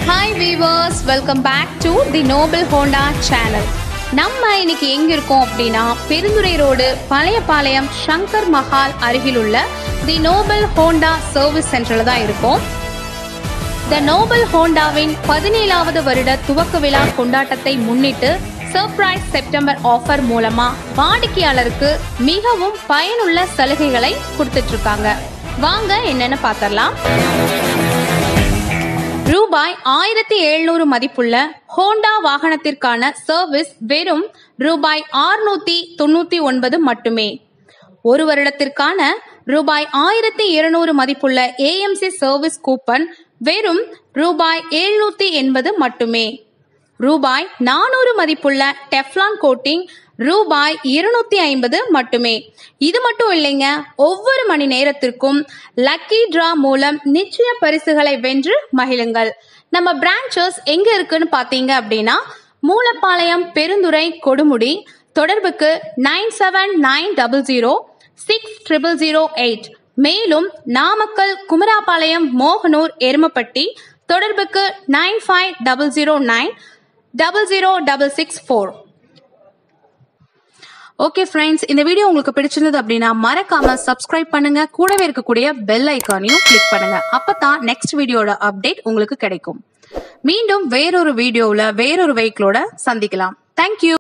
hi viewers welcome back to the Noble Honda channel நம்ம இன்னைக்கு எங்க இருக்கோம் அப்படின்னா பெருந்துறை ரோடு பழையபாளையம் சங்கர் மஹால் அருகிலுள்ள தி நோபல் ஹோண்டா சர்வீஸ் சென்டர்ல தான் இருக்கோம் த நோபல் ஹோண்டாவின் பதினேழாவது வருட துவக்க விழா கொண்டாட்டத்தை முன்னிட்டு சர்ப்ரைஸ் செப்டம்பர் ஆஃபர் மூலமா வாடிக்கையாளருக்கு மிகவும் பயனுள்ள சலுகைகளை கொடுத்துட்டு இருக்காங்க வாங்க என்னன்னு பார்த்தரலாம் ரூபாய் ஆயிரத்தி எழுநூறு மதிப்புள்ள ஹோண்டா வாகனத்திற்கான சர்வீஸ் வெறும் ரூபாய் ஆறுநூத்தி தொண்ணூத்தி ஒன்பது மட்டுமே ஒரு வருடத்திற்கான ரூபாய் ஆயிரத்தி இருநூறு மதிப்புள்ள ஏஎம்சி சர்வீஸ் கூப்பன் வெறும் ரூபாய் எழுநூத்தி எண்பது மட்டுமே ரூபாய் நானூறு மதிப்புள்ள டெஃப்லான் கோட்டிங் ரூபாய் இருநூத்தி ஐம்பது மட்டுமே இது மட்டும் இல்லைங்க ஒவ்வொரு மணி நேரத்திற்கும் லக்கி டிரா மூலம் நிச்சய பரிசுகளை வென்று மகிழுங்கள் நம்ம பிரான்ச்சஸ் எங்க இருக்குன்னு பாத்தீங்க அப்படின்னா மூலப்பாளையம் பெருந்துறை கொடுமுடி தொடர்புக்கு nine seven nine double zero six triple zero eight மேலும் நாமக்கல் குமராபாளையம் மோகனூர் எருமப்பட்டி தொடர்புக்கு nine five double zero nine double zero double six four okay friends இந்த வீடியோ உங்களுக்கு பிடிச்சிருந்தது அப்படின்னா மறக்காம சப்ஸ்கிரைப் பண்ணுங்க கூடவே இருக்கக்கூடிய பெல் ஐக்கானையும் கிளிக் பண்ணுங்க அப்பதான் நெக்ஸ்ட் வீடியோட அப்டேட் உங்களுக்கு கிடைக்கும் மீண்டும் வேறொரு வீடியோவில் வேறொரு வெஹிக்கிளோட சந்திக்கலாம் தேங்க்யூ